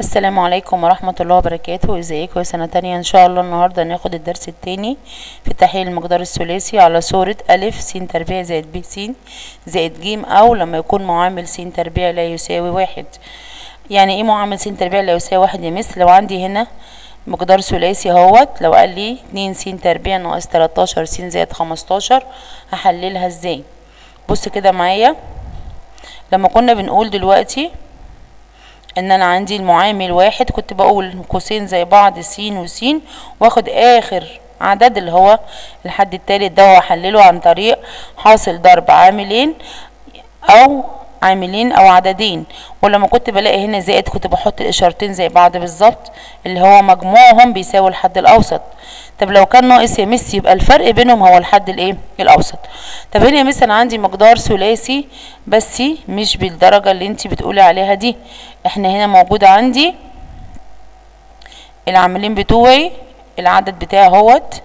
السلام عليكم ورحمة الله وبركاته ازيكم يا سنة تانية ان شاء الله النهاردة هناخد الدرس التاني في تحليل المقدار الثلاثي على صورة ألف س تربيع زائد ب س زائد ج أو لما يكون معامل س تربيع لا يساوي واحد يعني ايه معامل س تربيع لا يساوي واحد يا مس لو عندي هنا مقدار ثلاثي اهوت لو قال لي اتنين س تربيع ناقص تلاتاشر س زائد خمستاشر هحللها ازاي بص كده معايا لما كنا بنقول دلوقتي ان انا عندي المعامل واحد كنت بقول قوسين زي بعض س وس واخد اخر عدد اللي هو الحد التالت ده واحلله عن طريق حاصل ضرب عاملين او عاملين او عددين ولما كنت بلاقي هنا زائد كنت بحط الاشارتين زي بعض بالظبط اللي هو مجموعهم بيساوي الحد الاوسط طب لو كان ناقص يا مس يبقى الفرق بينهم هو الحد الايه الاوسط طب هنا مثلا عندي مقدار ثلاثي بس مش بالدرجه اللي انت بتقولي عليها دي احنا هنا موجود عندي العاملين بتوعي العدد بتاعي اهوت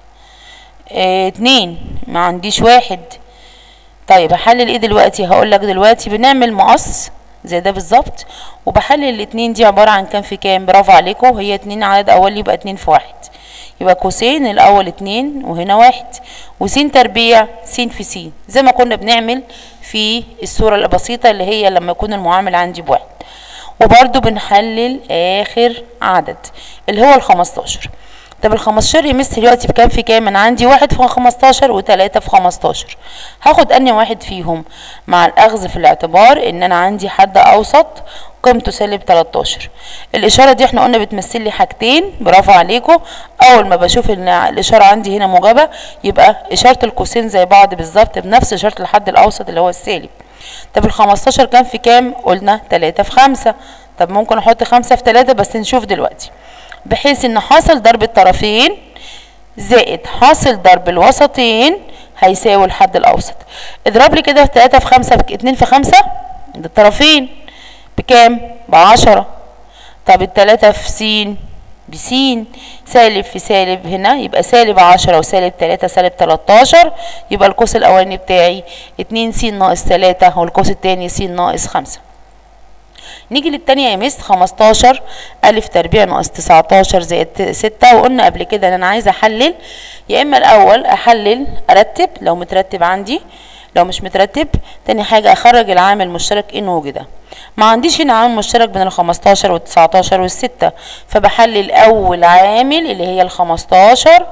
اه اتنين ما عنديش واحد طيب هحلل ايه دلوقتي هقول لك دلوقتي بنعمل مقص زي ده بالظبط وبحلل الاتنين دي عبارة عن كام في كام برافو عليكم هي اتنين عدد اولي يبقى اتنين في واحد يبقى قوسين الاول اتنين وهنا واحد وس تربيع س في س زي ما كنا بنعمل في الصورة البسيطة اللي هي لما يكون المعامل عندي بواحد وبرضو بنحلل اخر عدد اللي هو الخمستاشر طب الخمستاشر يا مس دلوقتي بكام في كام انا عندي واحد في خمستاشر وتلاتة في خمستاشر هاخد انهي واحد فيهم مع الاخذ في الاعتبار ان انا عندي حد اوسط قيمته سالب 13 الاشاره دي احنا قلنا بتمثل لي حاجتين برافو عليكم اول ما بشوف ان الاشاره عندي هنا موجبه يبقى اشاره القوسين زي بعض بالظبط بنفس اشاره الحد الاوسط اللي هو السالب طب ال 15 كام في كام قلنا 3 في 5 طب ممكن احط 5 في 3 بس نشوف دلوقتي بحيث ان حاصل ضرب الطرفين زائد حاصل ضرب الوسطين هيساوي الحد الاوسط اضرب لي كده 3 في 5 بك 2 في 5 ده الطرفين بكام بعشرة طب التلاتة في س بسين سالب في سالب هنا يبقى سالب عشرة وسالب تلاتة سالب تلاتاشر يبقى القوس الأولاني بتاعي اتنين س ناقص تلاتة والقوس التاني س ناقص خمسة نيجي للتانية يا مس خمستاشر ألف تربيع ناقص تسعتاشر زائد ستة وقلنا قبل كده إن أنا عايزة أحلل يا إما الأول أحلل أرتب لو مترتب عندي لو مش مترتب تاني حاجة أخرج العامل المشترك إن وجد ما عنديش هنا عامل مشترك بين الخمستاشر والتسعتاشر والستة فبحلل أول عامل اللي هي الخمستاشر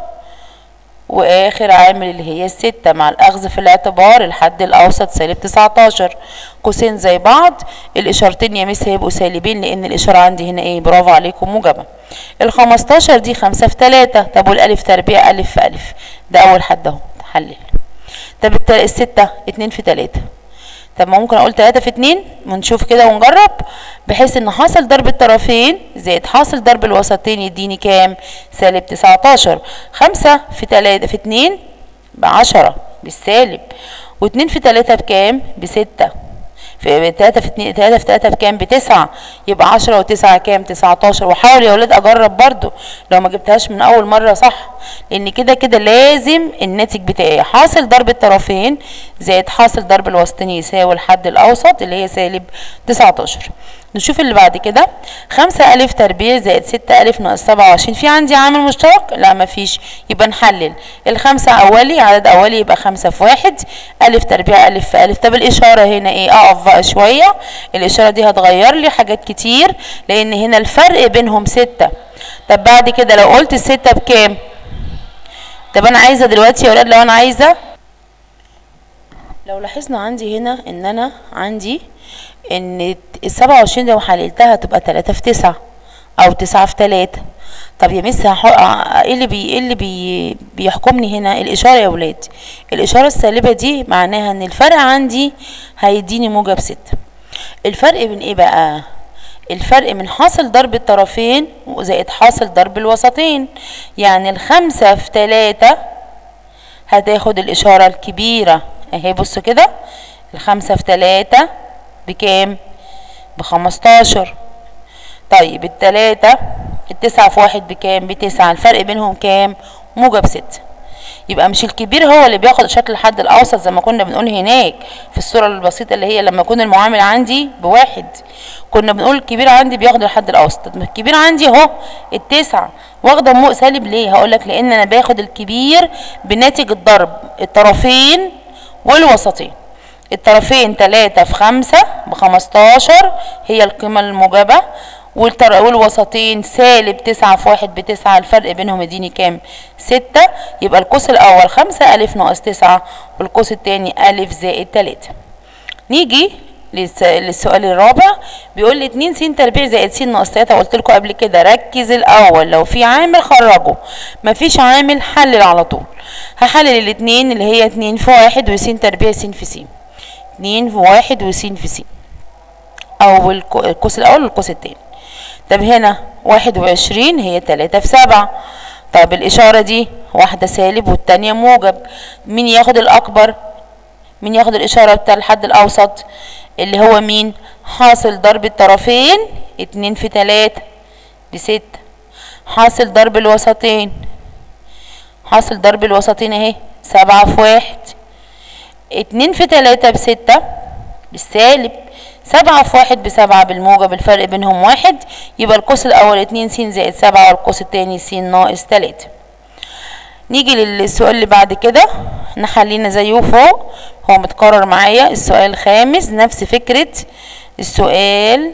واخر عامل اللي هي الستة مع الاخذ في الاعتبار الحد الاوسط سالب تسعتاشر قوسين زي بعض الاشارتين يا مس هيبقوا سالبين لان الاشارة عندي هنا ايه برافو عليكم موجبة الخمستاشر دي خمسة في تلاتة طب والالف تربيع الف في الف ده اول حد اهو حلل طب الستة اتنين في تلاتة طب ما ممكن اقول تلاتة في اتنين ونشوف كده ونجرب بحيث ان حاصل ضرب الطرفين زائد حاصل ضرب الوسطين يديني كام سالب تسعتاشر خمسة في تلاتة في اتنين بعشرة بالسالب واتنين في تلاتة بكام بستة في تلاتة في اتنين تلاتة في تلاتة بكام بتسعة يبقى عشرة وتسعة كام تسعتاشر وحاول يا ولاد اجرب برضو لو ما جبتهاش من اول مرة صح لان كده كده لازم الناتج بتاعي حاصل ضرب الطرفين زائد حاصل ضرب الوسطين يساوي الحد الاوسط اللي هي سالب تسعتاشر نشوف اللي بعد كده خمسة ألف تربيع زائد ستة ألف ناقص سبعة وعشرين في عندي عامل مشترك؟ لا مفيش يبقى نحلل الخمسة أولي عدد أولي يبقى خمسة في واحد ألف تربيع ألف في ألف طب الإشارة هنا إيه؟ أقف بقى شوية الإشارة دي هتغير لي حاجات كتير لأن هنا الفرق بينهم ستة طب بعد كده لو قلت الستة بكام؟ طب أنا عايزة دلوقتي يا ولاد لو أنا عايزة لو لاحظنا عندي هنا إن أنا عندي ان السبعة وعشرين لو حللتها تبقى تلاتة في تسعة او تسعة في تلاتة طب يا مس ايه اللي بي ايه اللي بي بيحكمني هنا الاشاره يا ولاد الاشاره السالبه دي معناها ان الفرق عندي هيديني موجب ستة الفرق بين ايه بقى الفرق من حاصل ضرب الطرفين وزائد حاصل ضرب الوسطين يعني الخمسة في تلاتة هتاخد الإشارة الكبيرة اهي بصوا كده الخمسة في تلاتة بكام بخمستاشر طيب التلاتة التسعة في واحد بكام بتسعة الفرق بينهم كام موجب ستة يبقى مش الكبير هو اللي بياخد شكل الحد الاوسط زي ما كنا بنقول هناك في الصوره البسيطه اللي هي لما يكون المعامل عندي بواحد كنا بنقول الكبير عندي بياخد الحد الاوسط طب الكبير عندي اهو التسعة واخده مو سالب ليه هقول لك لان انا باخد الكبير بناتج الضرب الطرفين والوسطين الطرفين تلاتة في خمسة بخمستاشر هي القيمة الموجبة والطر... والوسطين سالب تسعة في واحد بتسعة الفرق بينهم يديني كام ستة يبقى القوس الأول خمسة ألف ناقص تسعة والقوس التاني ألف زائد تلاتة نيجي للس... للسؤال الرابع بيقول لي 2 س تربيع زائد س ناقص 3 قلت لكم قبل كده ركز الاول لو في عامل خرجه مفيش عامل حلل على طول هحلل الاثنين اللي هي 2 في 1 وس تربيع س في س 2 في 1 وس في س او القوس الاول والقوس الثاني طب هنا 21 هي 3 في 7 طب الاشاره دي واحده سالب والتانيه موجب مين ياخد الاكبر مين ياخد الاشاره بتاع الحد الاوسط اللي هو مين حاصل ضرب الطرفين اتنين في تلاتة بستة حاصل ضرب الوسطين حاصل ضرب الوسطين اهي سبعة في واحد اتنين في تلاتة بستة بالسالب سبعة في واحد بسبعة بالموجب الفرق بينهم واحد يبقى القوس الأول اتنين س زائد سبعة والقوس التاني س ناقص تلاتة نيجي للسؤال اللي بعد كده نخلينا زيه فوق هو متكرر معايا السؤال الخامس نفس فكرة السؤال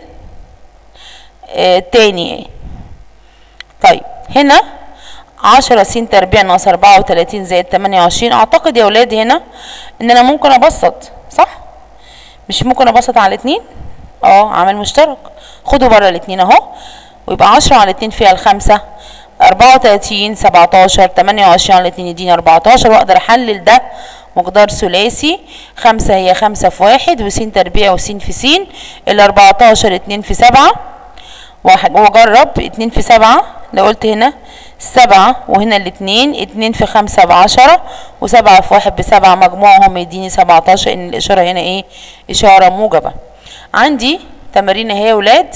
آه تاني طيب هنا عشرة س تربيع ناقص أربعة وتلاتين زائد تمانية وعشرين أعتقد يا ولاد هنا إن أنا ممكن أبسط صح؟ مش ممكن أبسط على اتنين؟ اه عامل مشترك خدوا بره الاتنين اهو ويبقى عشرة على اتنين فيها الخمسة أربعة وتلاتين سبعتاشر تمانية وعشرين على اتنين يديني أربعتاشر وأقدر أحلل ده مقدار ثلاثي خمسة هي خمسة في واحد وس تربيع وس في س الأربعتاشر اتنين في سبعة واحد وأجرب اتنين في سبعة لو قلت هنا سبعة وهنا الاتنين اتنين في خمسة بعشرة وسبعة في واحد بسبعة مجموعهم يديني سبعتاشر إن الإشارة هنا إيه إشارة موجبة عندي تمارين اهي يا ولاد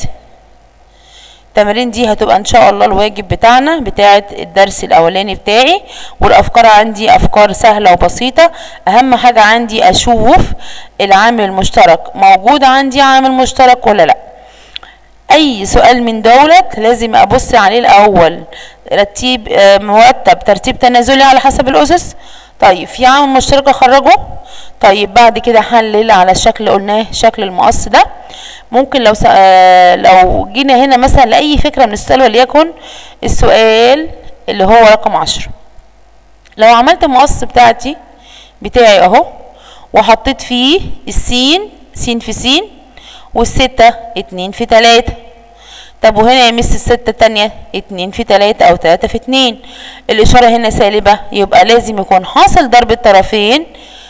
التمارين دي هتبقى ان شاء الله الواجب بتاعنا بتاعه الدرس الاولاني بتاعي والافكار عندي افكار سهله وبسيطه اهم حاجه عندي اشوف العامل المشترك موجود عندي عامل مشترك ولا لا اي سؤال من دولت لازم ابص عليه الاول رتيب مرتب ترتيب تنازلي على حسب الاسس طيب في عامل مشترك اخرجه طيب بعد كده حلل على الشكل اللي قلناه شكل المقص ده ممكن لو آه لو جينا هنا مثلا لاي فكره من السؤال وليكن السؤال اللي هو رقم عشرة لو عملت المقص بتاعتي بتاعي اهو وحطيت فيه السين س في س والستة اتنين في تلاتة طب وهنا يمس الستة التانية اتنين في تلاتة او تلاتة في اتنين الاشارة هنا سالبة يبقى لازم يكون حاصل ضرب الطرفين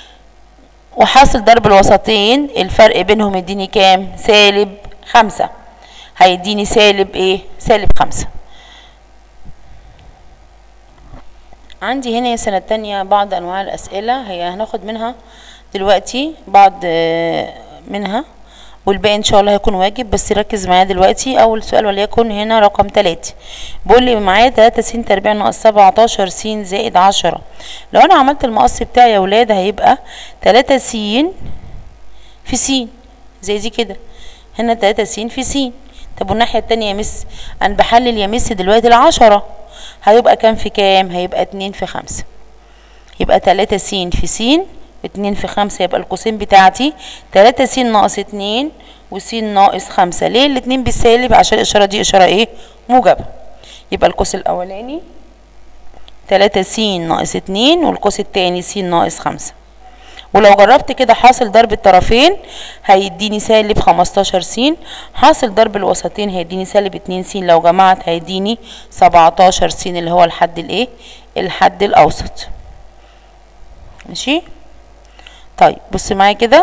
وحاصل ضرب الوسطين الفرق بينهم يديني كام سالب خمسة هيديني سالب ايه سالب خمسة عندي هنا السنة التانية بعض انواع الاسئلة هي هناخد منها دلوقتي بعض منها والباقي ان شاء الله هيكون واجب بس ركز معايا دلوقتي اول سؤال وليكن هنا رقم تلاتة بيقول لي معايا تلاتة س تربيع ناقص سبعتاشر س زائد عشرة لو انا عملت المقص بتاعي يا ولاد هيبقى تلاتة س في س زي دي كده هنا تلاتة س في س طب والناحية التانية يا مس انا بحلل يا مس دلوقتي العشرة هيبقى كام في كام هيبقى اتنين في خمسة يبقى تلاتة س في س اتنين في خمسة يبقى القوسين بتاعتي تلاتة س ناقص اتنين وس ناقص خمسة ليه الاتنين بالسالب عشان الإشارة دي إشارة ايه موجبة يبقى القوس الأولاني تلاتة س ناقص اتنين والقوس التاني س ناقص خمسة ولو جربت كده حاصل ضرب الطرفين هيديني سالب خمستاشر س حاصل ضرب الوسطين هيديني سالب اتنين س لو جمعت هيديني سبعتاشر س اللي هو الحد الايه الحد الأوسط ماشي طيب بص معايا كده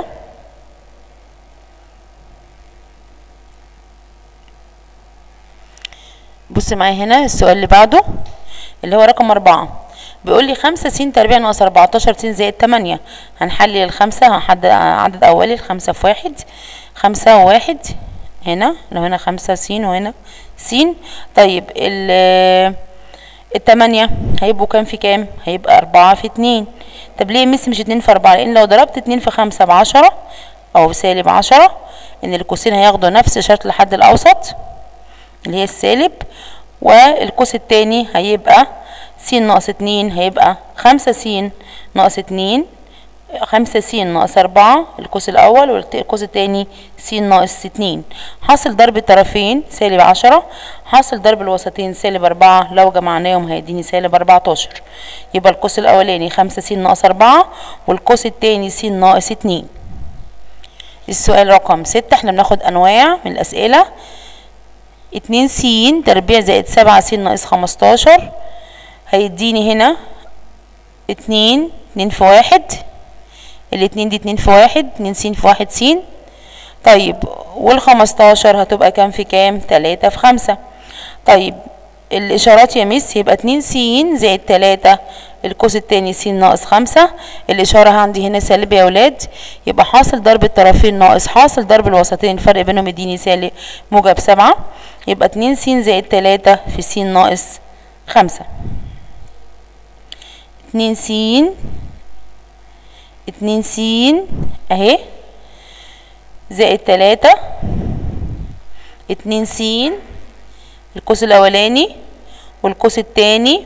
بص معايا هنا السؤال اللي بعده اللي هو رقم أربعة بيقول لي خمسة س تربيع ناقص أربعتاشر س زائد تمانية هنحلل الخمسة هنحدد عدد أولي الخمسة في واحد خمسة وواحد هنا لو هنا خمسة س وهنا س طيب ال التمانية هيبقوا كام في كام هيبقى أربعة في اتنين طب ليه مس مش اتنين في أربعة لأن لو ضربت اتنين في خمسة بعشرة أو سالب عشرة إن القوسين هياخدوا نفس إشارة الحد الأوسط اللي هي السالب والقوس التاني هيبقى س ناقص اتنين هيبقى خمسة س ناقص اتنين خمسة س ناقص أربعة القوس الأول والقوس التاني س ناقص اتنين حاصل ضرب الطرفين سالب عشرة حاصل ضرب الوسطين سالب أربعة لو جمعناهم هيديني سالب أربعتاشر يبقى القوس الأولاني خمسة س ناقص أربعة والقوس التاني س ناقص اتنين السؤال رقم ستة احنا بناخد أنواع من الأسئلة اتنين س تربيع زائد سبعة س ناقص خمستاشر هيديني هنا اتنين اتنين في واحد الاتنين دي اتنين في واحد اتنين س في واحد س طيب والخمستاشر هتبقى كام في كام تلاتة في خمسة طيب الإشارات يا ميس يبقى اتنين س زائد تلاتة القوس التاني س ناقص خمسة الإشارة عندي هنا سالب يا ولاد يبقى حاصل ضرب الطرفين ناقص حاصل ضرب الوسطين الفرق بينهم يديني سالب موجب سبعة يبقى اتنين س زائد تلاتة في س ناقص خمسة اتنين س اتنين س اهي زائد تلاتة اتنين س القوس الاولاني والقوس التاني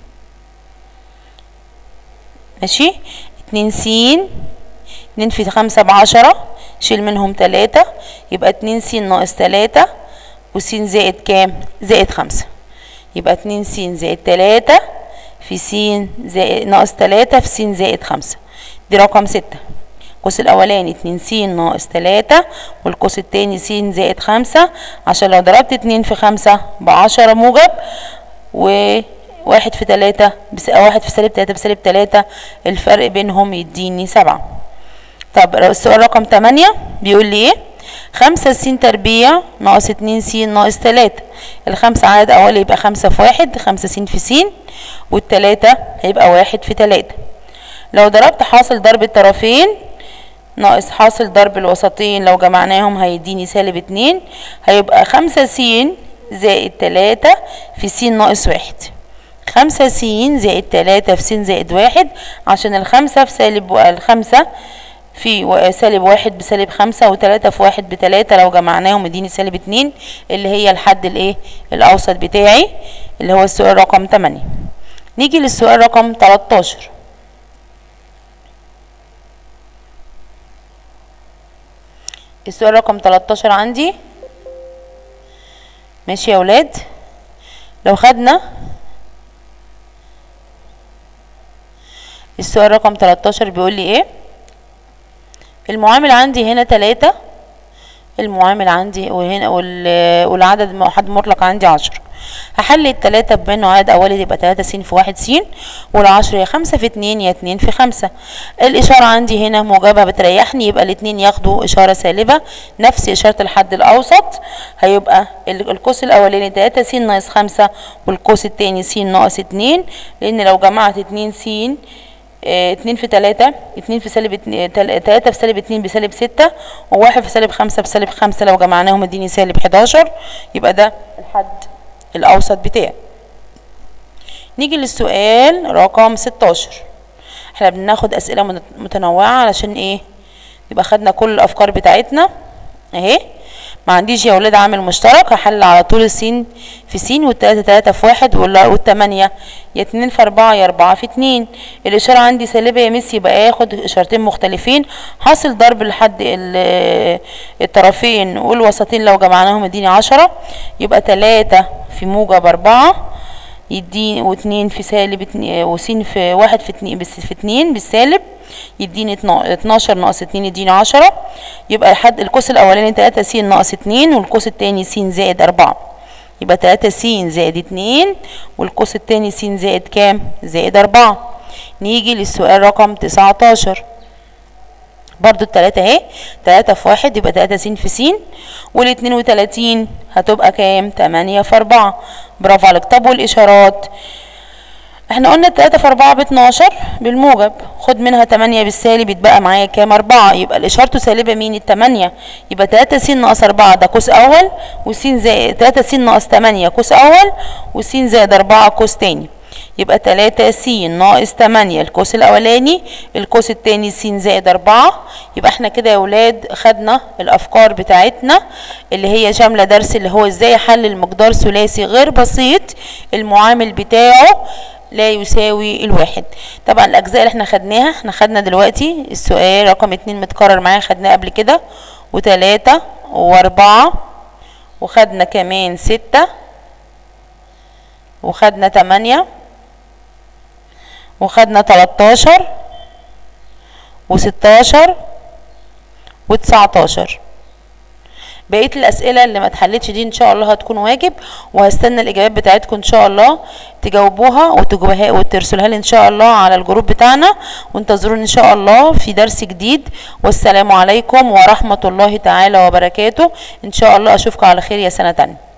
ماشي اتنين س اتنين في خمسة بعشرة شيل منهم تلاتة يبقى اتنين س ناقص تلاتة وس زائد كام زائد خمسة يبقى اتنين س زائد تلاتة في س زائد ناقص تلاتة في س زائد خمسة دي رقم ستة القوس الأولاني اتنين س ناقص تلاتة والقوس التاني س زائد خمسة عشان لو ضربت اتنين في خمسة بعشرة موجب وواحد في تلاتة بس واحد في سالب تلاتة بسالب تلاتة الفرق بينهم يديني سبعة طب السؤال رقم تمانية بيقول لي ايه خمسة س تربيع ناقص اتنين س ناقص تلاتة الخمسة عدد أولي يبقى خمسة في واحد خمسة س في س والتلاتة هيبقى واحد في تلاتة لو ضربت حاصل ضرب الطرفين ناقص حاصل ضرب الوسطين لو جمعناهم هيديني سالب اتنين هيبقى خمسة س زائد تلاتة في س ناقص واحد خمسة س زائد تلاتة في س زائد واحد عشان الخمسة في سالب الخمسة في سالب واحد بسالب خمسة وتلاتة في واحد بتلاتة لو جمعناهم يديني سالب اتنين اللي هي الحد الايه الأوسط بتاعي اللي هو السؤال رقم تمانية نيجي للسؤال رقم تلاتاشر السؤال رقم 13 عندي ماشي يا ولاد لو خدنا السؤال رقم 13 بيقول لي ايه المعامل عندي هنا تلاتة المعامل عندي وهنا والعدد حد مطلق عندي عشرة هحل التلاتة بما انه عدد اولي يبقى تلاتة س في واحد س والعشرة يا خمسة في اتنين يا اتنين في خمسة الاشارة عندي هنا موجبة بتريحني يبقى الاتنين ياخدوا اشارة سالبة نفس اشارة الحد الاوسط هيبقى القوس الاولاني تلاتة س ناقص خمسة والقوس التاني س ناقص اتنين لان لو جمعت اتنين س اه اتنين في تلاتة اتنين في سالب اتنين تلاتة في سالب اتنين بسالب ستة وواحد في سالب خمسة بسالب خمسة لو جمعناهم اديني سالب حداشر يبقى ده الحد الأوسط بتاعي نيجي للسؤال رقم 16 احنا بناخد أسئلة متنوعة علشان ايه يبقى خدنا كل الأفكار بتاعتنا اهي ما عنديش يا ولاد عامل مشترك هحل على طول السين في سين والتلاتة تلاتة في واحد والتمانية يا اتنين في أربعة يا أربعة في اتنين الإشارة عندي سالبة يا ميس يبقى ياخد إشارتين مختلفين حاصل ضرب لحد الطرفين والوسطين لو جمعناهم يديني عشرة يبقى تلاتة في موجب أربعة يديني واتنين في سالب اتنين وسين في واحد في اتنين بس في اتنين بالسالب يديني اتناشر ناقص اتنين يديني عشرة يبقى الحد القوس الأولاني تلاتة س ناقص اتنين والقوس التاني س زائد أربعة يبقى تلاتة س زائد اتنين والقوس التاني س زائد كام؟ زائد أربعة نيجي للسؤال رقم تسعتاشر برضو التلاتة اهي تلاتة في واحد يبقى تلاتة س في س والاتنين وتلاتين هتبقى كام؟ تمانية في أربعة برافو عليك طب والإشارات احنا قلنا تلاتة في أربعة باتناشر بالموجب خد منها تمانية بالسالب يتبقى معايا كام أربعة يبقى الإشارته سالبة مين التمانية يبقى تلاتة س ناقص أربعة ده قوس أول وس زائد تلاتة س ناقص تمانية قوس أول وس زائد أربعة قوس تاني يبقى تلاتة س ناقص تمانية القوس الأولاني القوس التاني س زائد أربعة يبقى احنا كده يا ولاد خدنا الأفكار بتاعتنا اللي هي شاملة درس اللي هو ازاي أحلل مقدار ثلاثي غير بسيط المعامل بتاعه لا يساوي الواحد طبعا الأجزاء اللي احنا خدناها احنا خدنا دلوقتي السؤال رقم اتنين متكرر معايا خدناه قبل كده وتلاتة وأربعة وخدنا كمان ستة وخدنا تمانية وخدنا تلاتاشر وستاشر وتسعتاشر بقيه الاسئله اللي ما اتحلتش دي ان شاء الله هتكون واجب وهستنى الاجابات بتاعتكم ان شاء الله تجاوبوها وتجوبها وترسلوها لي ان شاء الله على الجروب بتاعنا وانتظروني ان شاء الله في درس جديد والسلام عليكم ورحمه الله تعالى وبركاته ان شاء الله اشوفكم على خير يا سنه تانية